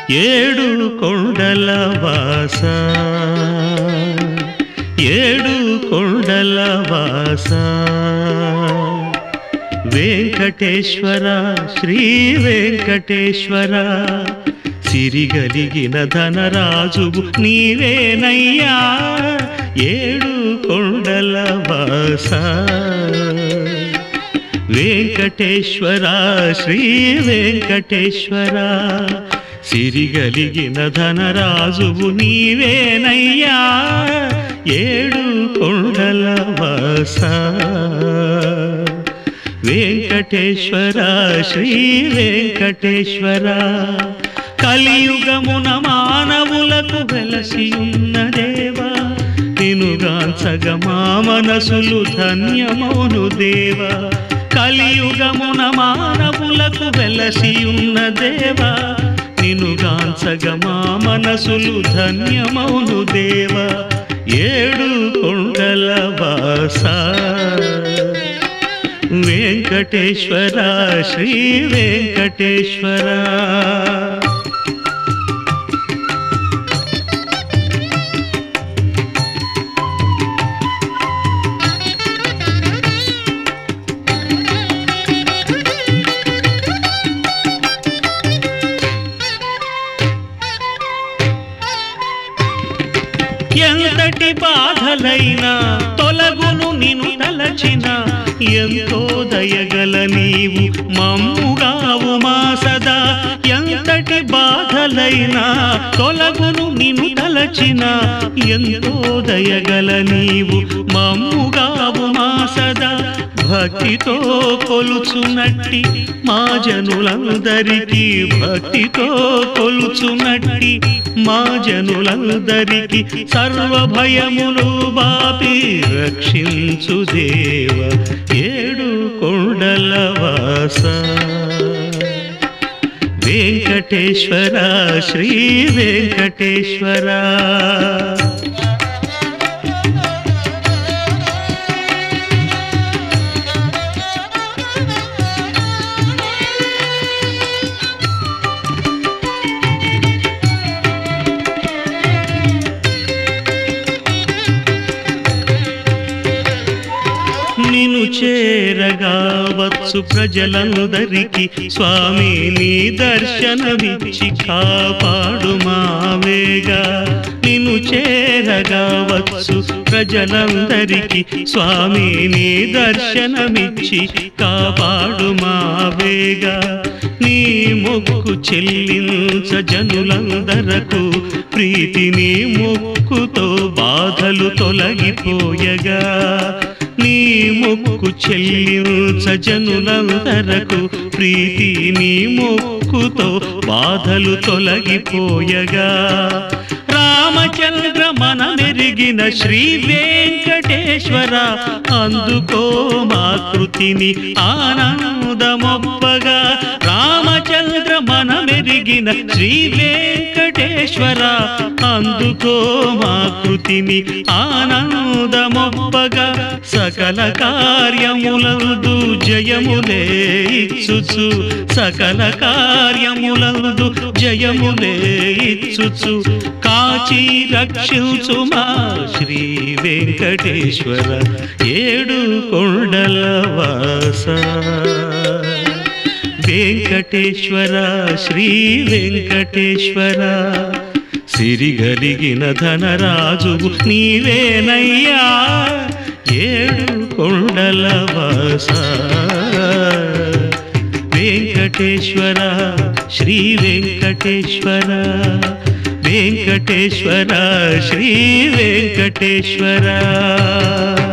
ఏడు కొండల వాస ఏడు కొండల వాస వెంకటేశ్వర శ్రీ వెంకటేశ్వర సిరిగలిగిన ధనరాజువు నీవేనయ్యా ఏడు కొండల వాస వెంకటేశ్వర శ్రీ వెంకటేశ్వర సిరిగలిగిన ధనరాజువు నీవేనయ్యా ఏడు కొండల వాస వెంకటేశ్వర శ్రీ వెంకటేశ్వర కలియుగమున మానవులకు వెలసి ఉన్న దేవా నినుగాంచగ మా మనసులు ధన్యమౌను దేవా కలియుగమున మానవులకు వెలసి ఉన్న దేవా నినుగాంచగ మా మనసులు ధన్యమౌను దేవా ఏడు కొండల వాస వెంకటేశ్వర శ్రీ వెంకటేశ్వర ఎంతటి బాధలైనా తొలగును నిన్ను తలచిన ఎంతో దయగల నీవు మమ్ముగావు మా సదా ఎంతటి బాధలైనా తొలగును నిన్ను తలచిన ఎంతో దయగల నీవు మమ్ముగావు మా సదా భక్తితో కొలుచునట్టి మా జనులందరికీ భక్తితో కొలుచునట్టి మా జనులందరికీ సర్వ భయములు బాపి రక్షించు దేవ ఏడు కొండల వాస వెంకటేశ్వర శ్రీ వెంకటేశ్వర నిన్ను చేరగా వచ్చు ప్రజలందరికీ స్వామి నీ దర్శనమిచ్చి కాపాడు మావేగా నిన్ను చేరగా వచ్చు ప్రజలందరికీ స్వామి నీ దర్శనమిచ్చి కాపాడు మావేగా నీ మొక్కు చెల్లించ జనులందరకు ప్రీతిని మొక్కుతో బాధలు తొలగిపోయగా నీ మొక్కు చెల్లించ జనులందరకు ప్రీతి నీ మొక్కుతో బాధలు తొలగిపోయగా రామచంద్ర మన మెరిగిన శ్రీ వెంకటేశ్వర అందుకో మా కృతిని ఆనందమొప్పగా రామచంద్ర మన మెరిగిన శ్రీ వెంకటేశ్వర అందుకో మా కృతిని ఆనందమొప్పగా సకల కార్యములందు జయములే ఇచ్చుచు సకల కార్యములందు జయములే ఇచ్చుచు కాచి రక్షించు మా శ్రీ వెంకటేశ్వర ఏడు కొండల వాస వెంకటేశ్వర శ్రీ వెంకటేశ్వర సిరిగలిగిన ధనరాజువు నీవేనయ్యా ఏడు కొండల వాస వెంకటేశ్వర శ్రీ వెంకటేశ్వర వెంకటేశ్వర శ్రీ వెంకటేశ్వర